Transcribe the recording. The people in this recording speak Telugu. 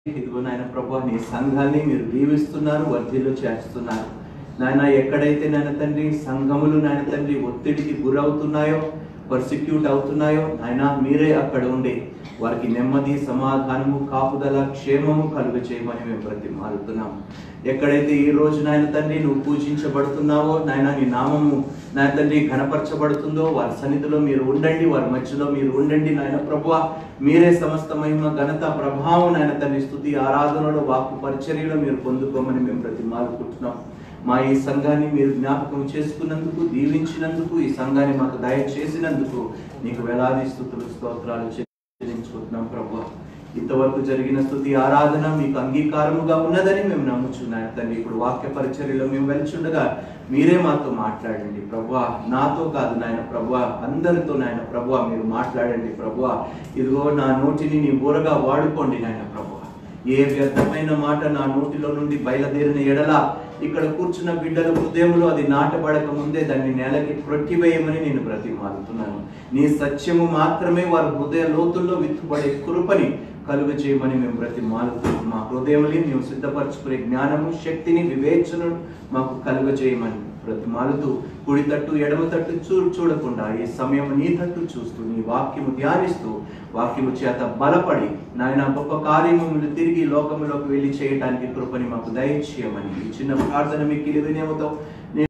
ఇదిగో నాయన ప్రభు నీ సంఘాన్ని మీరు దీవిస్తున్నారు వర్ధిల్లు చేస్తున్నారు నాయన ఎక్కడైతే నాయన తండ్రి సంఘములు నాయన తండ్రి ఒత్తిడికి గురవుతున్నాయో పర్సిక్యూట్ అవుతున్నాయో నాయన మీరే అక్కడ ఉండి వారికి నెమ్మది సమాధానము కాపుదల క్షేమము కలుగ చేయమని మేము బ్రతిమాలుతున్నాం ఎక్కడైతే ఈ రోజు నాయన తండ్రి నువ్వు పూజించబడుతున్నావో నాయన నీ నామము నాయన తండ్రి ఘనపరచబడుతుందో వారి సన్నిధిలో మీరు ఉండండి వారి మధ్యలో మీరు ఉండండి నాయన ప్రభువ మీరే సమస్త మహిమ ఘనత ప్రభావం నాయన తండ్రి స్థుతి ఆరాధనలో వాక్కు పరిచర్యలో మీరు పొందుకోమని మేము ప్రతిమాలుకుంటున్నాం మా ఈ సంఘాన్ని మీరు జ్ఞాపకం చేసుకున్నందుకు దీవించినందుకు ఈ సంఘాన్ని మాకు దయచేసినందుకు నీకు వేలాది స్థుతులు స్తోత్రాలు చెల్లించుకుంటున్నాం ప్రభు ఇంతవరకు జరిగిన స్థుతి ఆరాధన మీకు అంగీకారముగా ఉన్నదని మేము నమ్ముచున్నాం తండ్రి ఇప్పుడు వాక్య పరిచర్యలో మేము వెళ్చుండగా మీరే మాతో మాట్లాడండి ప్రభు నాతో కాదు నాయన ప్రభు అందరితో నాయన ప్రభు మీరు మాట్లాడండి ప్రభు ఇదిగో నా నోటిని నీ బూరగా వాడుకోండి నాయన ప్రభు ఏ వ్యర్థమైన మాట నా నోటిలో నుండి బయలుదేరిన ఎడల ఇక్కడ కూర్చున్న బిడ్డల హృదయంలో అది నాటబడక ముందే దాన్ని నేలకి ప్రొట్టివేయమని నేను బ్రతిమాలుతున్నాను నీ సత్యము మాత్రమే వారి హృదయ లోతుల్లో విత్తుపడే కృపని కలుగ చేయమని మేము బ్రతిమాలుతున్నాం మా హృదయంలో మేము సిద్ధపరచుకునే జ్ఞానము శక్తిని వివేచనను మాకు కలుగ చేయమని బ్రతిమాలుతూ కుడి తట్టు ఎడమ తట్టు చూ చూడకుండా ఈ సమయం నీ తట్టు చూస్తూ నీ వాక్యము ధ్యానిస్తూ వాక్యము చేత బలపడి నాయన గొప్ప కార్యములు తిరిగి లోకములోకి వెళ్ళి చేయడానికి కృపని మాకు దయచేయమని ఈ చిన్న ప్రార్థన మీకు వినేవుతో